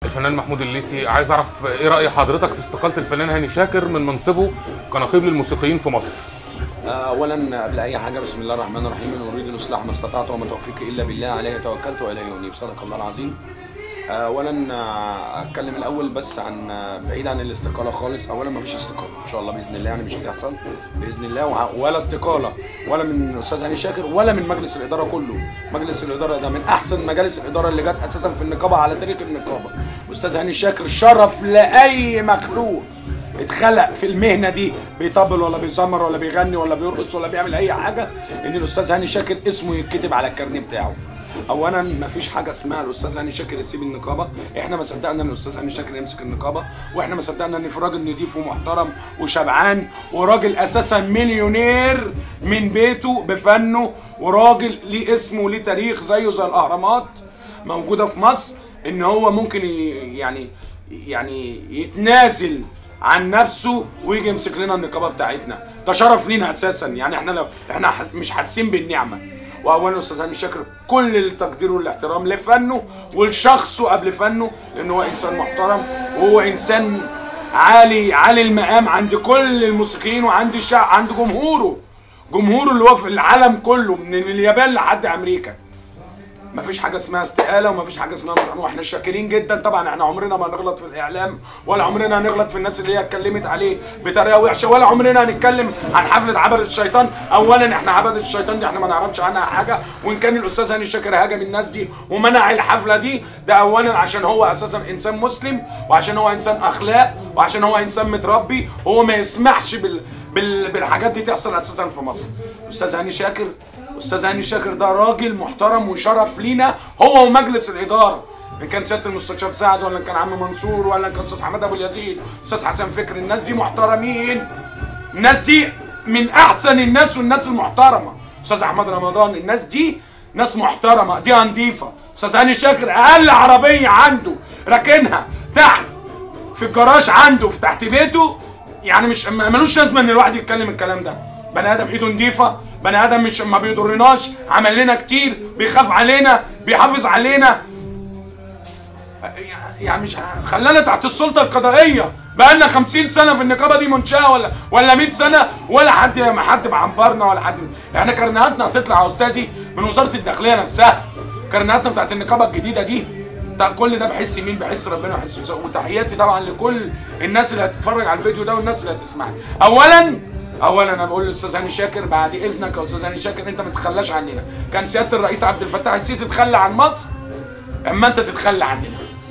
الفنان محمود الليثي عايز اعرف ايه راي حضرتك في استقاله الفنان هاني شاكر من منصبه كنقيب للموسيقيين في مصر اولا قبل اي حاجه بسم الله الرحمن الرحيم ان اريد الاصلاح ما استطعت وما توفيقي الا بالله عليه توكلت واليه ينيب صدق الله العظيم اولا آه، اتكلم الاول بس عن آه، بعيد عن الاستقاله خالص اولا ما فيش استقاله ان شاء الله باذن الله يعني مش هتحصل باذن الله وع- ولا استقاله ولا من الاستاذ هاني شاكر ولا من مجلس الاداره كله مجلس الاداره ده من احسن مجالس الاداره اللي جت اساسا في النقابه على تاريخ النقابه الاستاذ هاني شاكر شرف لاي مخلوق اتخلق في المهنه دي بيطبل ولا بيزمر ولا بيغني ولا بيرقص ولا بيعمل اي حاجه ان الاستاذ هاني شاكر اسمه يتكتب على الكارنيه بتاعه اولا ما فيش حاجه اسمها الاستاذ هاني شاكر يسيب النقابه احنا ما صدقنا ان الاستاذ هاني شاكر يمسك النقابه واحنا ما صدقنا ان في راجل نضيف ومحترم وشبعان وراجل اساسا مليونير من بيته بفنه وراجل ليه اسمه وليه تاريخ زيه زي الاهرامات موجوده في مصر ان هو ممكن ي- يعني يعني يتنازل عن نفسه ويجي يمسك لنا النقابه بتاعتنا ده شرف لينا اساسا يعني احنا لو احنا ح- مش حاسين بالنعمه واولا استاذ هاني شاكر كل التقدير والاحترام لفنه ولشخصه قبل فنه لان هو انسان محترم وهو انسان عالي عالي المقام عند كل الموسيقيين وعند الشعب عند جمهوره جمهوره اللي هو في العالم كله من اليابان لحد امريكا مفيش حاجه اسمها استقاله ومفيش حاجه اسمها مرحمة واحنا شاكرين جدا طبعا احنا عمرنا ما نغلط في الاعلام ولا عمرنا هنغلط في الناس اللي هي اتكلمت عليه بطريقه وحشه ولا عمرنا هنتكلم عن حفله عبده الشيطان اولا احنا عبده الشيطان دي احنا ما نعرفش عنها حاجه وان كان الاستاذ هاني شاكر هاجم الناس دي ومنع الحفله دي ده اولا عشان هو اساسا انسان مسلم وعشان هو انسان اخلاق وعشان هو انسان متربي هو ما يسمحش بال بال بالحاجات دي تحصل اساسا في مصر استاذ هاني شاكر استاذ هاني شاكر ده راجل محترم وشرف لينا هو ومجلس الاداره ان كان سياده المستشار سعد ولا إن كان عم منصور ولا إن كان استاذ حماد ابو اليزيد استاذ حسن فكري الناس دي محترمين الناس دي من احسن الناس والناس المحترمه استاذ احمد رمضان الناس دي ناس محترمه دي نظيفه استاذ هاني شاكر اقل عربيه عنده راكنها تحت في الجراج عنده في تحت بيته يعني مش ما- ملوش لازمه ان الواحد يتكلم الكلام ده بني ادم ايده نضيفه بني ادم مش ما بيضرناش عمل لنا كتير بيخاف علينا بيحافظ علينا يعني مش ه- خلانا تحت السلطه القضائيه بقالنا 50 سنه في النقابه دي منشاه ولا ولا 100 سنه ولا حد ما حد معنبرنا ولا حد احنا كرنيهاتنا هتطلع يا استاذي من وزاره الداخليه نفسها كرنيهاتنا بتاعت النقابه الجديده دي ده كل ده بحس مين بحس ربنا وبحس يسوع وتحياتي طبعا لكل الناس اللي هتتفرج على الفيديو ده والناس اللي هتسمعني اولا اولا انا بقول للاستاذ هاني شاكر بعد اذنك يا استاذ هاني شاكر انت ما تتخلاش عننا كان سياده الرئيس عبد الفتاح السيسي تخلى عن مصر اما انت تتخلى عننا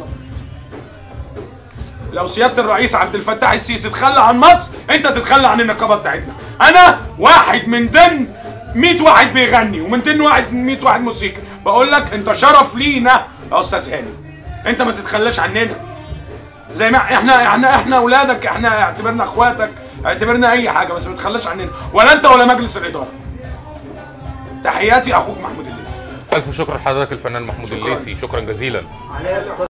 لو سياده الرئيس عبد الفتاح السيسي تخلى عن مصر انت تتخلى عن النقابه بتاعتنا انا واحد من ضمن 100 واحد بيغني ومن ضمن واحد 100 واحد موسيقي بقول لك انت شرف لينا يا استاذ هاني انت ما تتخلاش عننا زي ما احنا احنا احنا اولادك احنا اعتبرنا اخواتك اعتبرنا اي حاجه بس ما تتخلاش عننا ولا انت ولا مجلس الاداره تحياتي اخوك محمود الليثي الف شكر لحضرتك الفنان محمود الليثي شكرا جزيلا